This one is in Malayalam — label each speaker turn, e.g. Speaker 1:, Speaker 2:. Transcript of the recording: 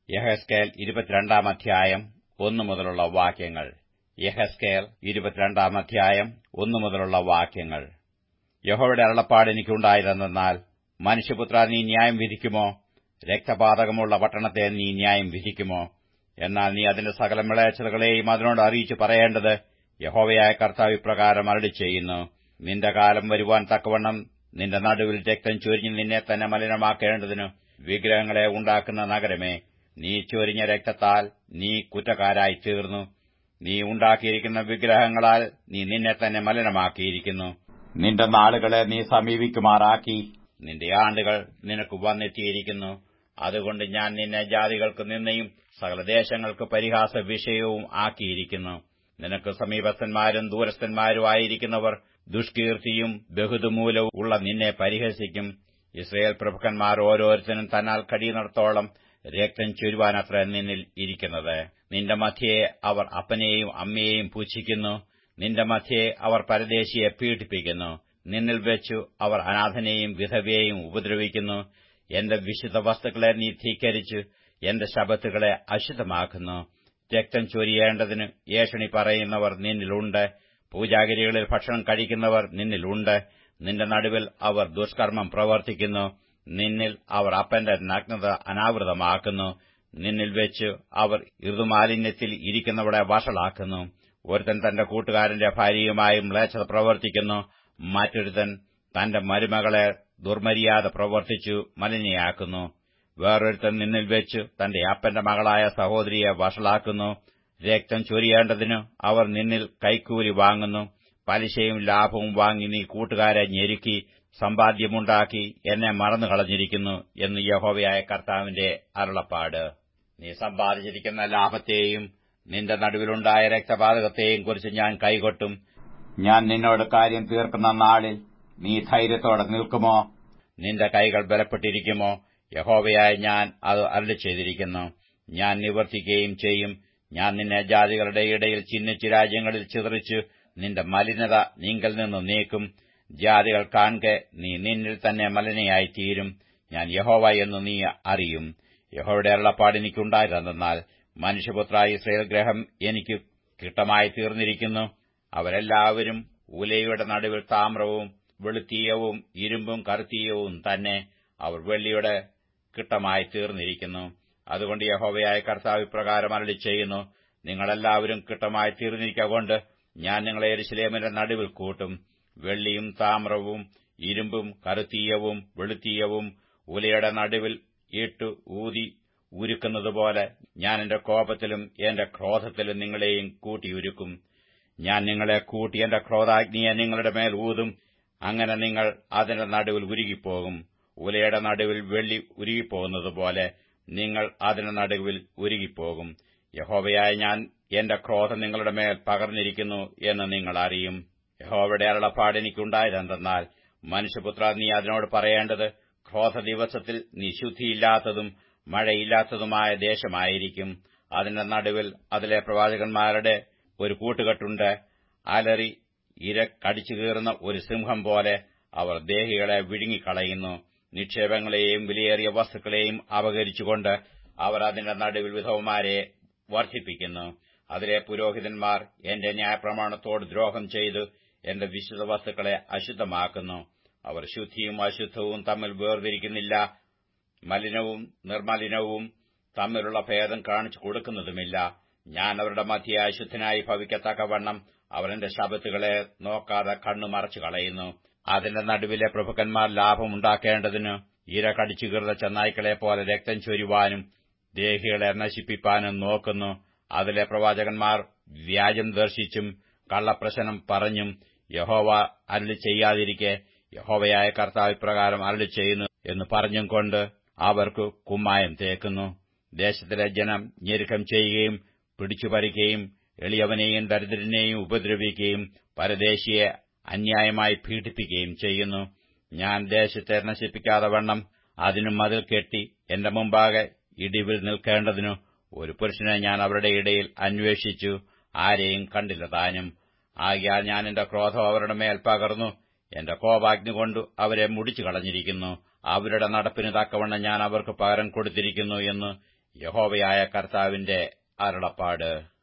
Speaker 1: യഹസ്കേൽ ഇരുപത്തിരണ്ടാം അധ്യായം ഒന്നു മുതലുള്ള വാക്യങ്ങൾ യഹസ്കേൽ ഇരുപത്തിരണ്ടാം അധ്യായം ഒന്നു മുതലുള്ള വാക്യങ്ങൾ യഹോയുടെ അരുളപ്പാട് എനിക്കുണ്ടായിരുന്നെന്നാൽ മനുഷ്യപുത്ര നീ ന്യായം വിധിക്കുമോ രക്തപാതകമുള്ള പട്ടണത്തെ നീ ന്യായം വിധിക്കുമോ എന്നാൽ നീ അതിന്റെ സകല മിളയച്ചതകളെയും അതിനോട് അറിയിച്ചു പറയേണ്ടത് യഹോവയായ കർത്താവ് ഇപ്രകാരം അരളി ചെയ്യുന്നു നിന്റെ കാലം വരുവാൻ തക്കവണ്ണം നിന്റെ നടുവിൽ രക്തം ചൊരിഞ്ഞ് നിന്നെ തന്നെ മലിനമാക്കേണ്ടതിന് വിഗ്രഹങ്ങളെ ഉണ്ടാക്കുന്ന നഗരമേ നീ ചൊരിഞ്ഞ രക്തത്താൽ നീ കുറ്റക്കാരായി തീർന്നു നീ ഉണ്ടാക്കിയിരിക്കുന്ന വിഗ്രഹങ്ങളാൽ നീ നിന്നെ തന്നെ മലിനമാക്കിയിരിക്കുന്നു നിന്റെ നാളുകളെ നീ സമീപിക്കുമാറാക്കി നിന്റെ ആണ്ടുകൾ നിനക്ക് വന്നെത്തിയിരിക്കുന്നു അതുകൊണ്ട് ഞാൻ നിന്നെ ജാതികൾക്ക് നിന്നയും സകല ദേശങ്ങൾക്ക് പരിഹാസ വിഷയവും ആക്കിയിരിക്കുന്നു നിനക്ക് സമീപസ്ഥന്മാരും ദൂരസ്ഥന്മാരുമായിരിക്കുന്നവർ ദുഷ്കീർത്തിയും ബഹുതുമൂലവും ഉള്ള നിന്നെ പരിഹസിക്കും ഇസ്രയേൽ പ്രഭുക്കന്മാർ ഓരോരുത്തരും തന്നാൽ കഴിയുന്നിടത്തോളം രക്തം ചുരുവാനത്ര നിന്നിൽ ഇരിക്കുന്നത് നിന്റെ മധ്യയെ അവർ അപ്പനെയും അമ്മയെയും പൂച്ഛിക്കുന്നു നിന്റെ മധ്യയെ അവർ പരദേശിയെ പീഡിപ്പിക്കുന്നു നിന്നിൽ വെച്ചു അവർ അനാഥനെയും വിധവയെയും ഉപദ്രവിക്കുന്നു എന്റെ വിശുദ്ധ വസ്തുക്കളെ നീ ധീക്കരിച്ച് എന്റെ ശബത്തുകളെ അശുദ്ധമാക്കുന്നു രക്തം ചൊരിയേണ്ടതിന് ഏഷണി പറയുന്നവർ നിന്നിലുണ്ട് പൂജാഗിരികളിൽ ഭക്ഷണം കഴിക്കുന്നവർ നിന്നിലുണ്ട് നിന്റെ നടുവിൽ അവർ ദുഷ്കർമ്മം പ്രവർത്തിക്കുന്നു നിന്നിൽ അവർ അപ്പന്റെ നഗ്നത അനാവൃതമാക്കുന്നു നിന്നിൽ വെച്ച് അവർ ഋതുമാലിന്യത്തിൽ ഇരിക്കുന്നവടെ വഷളാക്കുന്നു ഒരുത്തൻ തന്റെ കൂട്ടുകാരന്റെ ഭാര്യയുമായി മ്ലേച്ഛത പ്രവർത്തിക്കുന്നു മറ്റൊരുത്തൻ തന്റെ മരുമകളെ ദുർമര്യാദ പ്രവർത്തിച്ചു മലിനയാക്കുന്നു വേറൊരുത്തൻ നിന്നിൽ വെച്ച് തന്റെ അപ്പന്റെ മകളായ സഹോദരിയെ വഷളാക്കുന്നു രക്തം ചൊരിയേണ്ടതിന് അവർ നിന്നിൽ കൈക്കൂലി വാങ്ങുന്നു പലിശയും ലാഭവും വാങ്ങി നീ കൂട്ടുകാരെ ഞെരുക്കി സമ്പാദ്യമുണ്ടാക്കി എന്നെ മറന്നു കളഞ്ഞിരിക്കുന്നു എന്ന് യഹോവയായ കർത്താവിന്റെ അരുളപ്പാട് നീ സമ്പാദിച്ചിരിക്കുന്ന ലാഭത്തെയും നിന്റെ നടുവിലുണ്ടായ രക്തപാതകത്തെയും കുറിച്ച് ഞാൻ കൈകൊട്ടും ഞാൻ നിന്നോട് കാര്യം തീർക്കുന്ന നാളിൽ നീ ധൈര്യത്തോടെ നിൽക്കുമോ നിന്റെ കൈകൾ ബലപ്പെട്ടിരിക്കുമോ യഹോവയായ ഞാൻ അത് അരളി ചെയ്തിരിക്കുന്നു ഞാൻ നിവർത്തിക്കുകയും ചെയ്യും ഞാൻ നിന്നെ ജാതികളുടെ ഇടയിൽ ചിഹ്നിച്ച് രാജ്യങ്ങളിൽ ചിതറിച്ച് നിന്റെ മലിനത നീങ്കൽ നിന്ന് നീക്കും ജാതികൾ കാൺകെ നീ നിന്നിൽ തന്നെ മലിനയായിത്തീരും ഞാൻ യഹോവ എന്ന് നീ അറിയും യഹോയുടെ അരുളപ്പാട് എനിക്കുണ്ടായിരുന്നെന്നാൽ മനുഷ്യപുത്ര ഇസ്രയേൽ ഗ്രഹം എനിക്ക് കിട്ടമായി തീർന്നിരിക്കുന്നു അവരെല്ലാവരും ഉലയുടെ നടുവിൽ താമ്രവും വെളുത്തീയവും ഇരുമ്പും കറുത്തീയവും തന്നെ അവർ വെള്ളിയുടെ കിട്ടമായി തീർന്നിരിക്കുന്നു അതുകൊണ്ട് യഹോവയായ കർത്താവ് ഇപ്രകാരം അരളി ചെയ്യുന്നു നിങ്ങളെല്ലാവരും കിട്ടമായി തീർന്നിരിക്കൊണ്ട് ഞാൻ നിങ്ങളെ എരുശലേമിന്റെ നടുവിൽ കൂട്ടും വെള്ളിയും താമ്രവും ഇരുമ്പും കറുത്തീയവും വെളുത്തീയവും ഉലയുടെ നടുവിൽ ഇട്ടു ഊതി ഉരുക്കുന്നതുപോലെ ഞാൻ എന്റെ കോപത്തിലും എന്റെ ക്രോധത്തിലും നിങ്ങളെയും കൂട്ടിയുരുക്കും ഞാൻ നിങ്ങളെ കൂട്ടി എന്റെ ക്രോധാഗ്നിയെ നിങ്ങളുടെ മേൽ ഊതും അങ്ങനെ നിങ്ങൾ അതിന്റെ നടുവിൽ ഉരുകിപ്പോകും ഉലയുടെ നടുവിൽ വെള്ളി ഉരുകിപ്പോകുന്നതുപോലെ നിങ്ങൾ അതിന്റെ നടുവിൽ ഉരുകിപ്പോകും യഹോവയായ ഞാൻ എന്റെ ക്രോധം നിങ്ങളുടെ മേൽ പകർന്നിരിക്കുന്നു എന്ന് നിങ്ങൾ അറിയും യഹോവയുടെ അരുളപ്പാട് എനിക്കുണ്ടായതെന്തെന്നാൽ മനുഷ്യപുത്ര നീ അതിനോട് പറയേണ്ടത് ക്രോധ ദിവസത്തിൽ നീ ശുദ്ധിയില്ലാത്തതും മഴയില്ലാത്തതുമായ ദേശമായിരിക്കും അതിന്റെ നടുവിൽ അതിലെ പ്രവാചകന്മാരുടെ ഒരു കൂട്ടുകെട്ടുണ്ട് അലറി ഇര കടിച്ചു കീറുന്ന ഒരു സിംഹം പോലെ അവർ ദേഹികളെ വിഴുങ്ങിക്കളയുന്നു നിക്ഷേപങ്ങളെയും വിലയേറിയ വസ്തുക്കളെയും അപകരിച്ചുകൊണ്ട് അവർ അതിന്റെ നടുവിൽ വിധവമാരെ വർദ്ധിപ്പിക്കുന്നു അതിലെ പുരോഹിതന്മാർ എന്റെ ന്യായപ്രമാണത്തോട് ദ്രോഹം ചെയ്ത് എന്റെ വിശുദ്ധ വസ്തുക്കളെ അശുദ്ധമാക്കുന്നു അവർ ശുദ്ധിയും അശുദ്ധവും തമ്മിൽ വേർതിരിക്കുന്നില്ല മലിനവും നിർമ്മലിനവും തമ്മിലുള്ള ഭേദം കാണിച്ചു കൊടുക്കുന്നതുമില്ല ഞാൻ അവരുടെ മധ്യ അശുദ്ധനായി ഭവിക്കത്തക്കവണ്ണം അവർ എന്റെ ശബത്തുകളെ നോക്കാതെ കണ്ണു മറച്ചു കളയുന്നു അതിന്റെ നടുവിലെ പ്രഭുക്കന്മാർ ലാഭമുണ്ടാക്കേണ്ടതിന് ഇര കടിച്ചു കീറുന്ന ചെന്നായ്ക്കളെ പോലെ രക്തം ചൊരുവാനും ദേഹികളെ നശിപ്പിപ്പാനും നോക്കുന്നു അതിലെ പ്രവാചകന്മാർ വ്യാജം ദർശിച്ചും കള്ളപ്രശനം പറഞ്ഞും യഹോവ അരളി ചെയ്യാതിരിക്കെ യഹോവയായ കർത്താവ് ഇപ്രകാരം അരളി ചെയ്യുന്നു എന്ന് പറഞ്ഞും കൊണ്ട് അവർക്ക് കുമ്മായം തേക്കുന്നു ദേശത്തിലെ ജനം ഞെരുക്കം ചെയ്യുകയും പിടിച്ചുപറിക്കുകയും എളിയവനെയും ദരിദ്രനെയും ഉപദ്രവിക്കുകയും പരദേശിയെ അന്യായമായി പീഡിപ്പിക്കുകയും ചെയ്യുന്നു ഞാൻ ദേശത്തെ നശിപ്പിക്കാതെ വണ്ണം അതിനും മതിൽ കെട്ടി എന്റെ മുമ്പാകെ ഇടിവിൽ നിൽക്കേണ്ടതിനു ഒരു പുരുഷനെ ഞാൻ അവരുടെ ഇടയിൽ അന്വേഷിച്ചു ആരെയും കണ്ടില്ല താനും ആകിയാൽ ഞാൻ എന്റെ ക്രോധം അവരുടെ മേൽ പകർന്നു എന്റെ കോപാഗ്നി കൊണ്ട് അവരെ മുടിച്ചു കളഞ്ഞിരിക്കുന്നു അവരുടെ നടപ്പിന് തക്കവണ്ണം ഞാൻ അവർക്ക് പകരം കൊടുത്തിരിക്കുന്നു എന്ന് യഹോവയായ കർത്താവിന്റെ അരുളപ്പാട്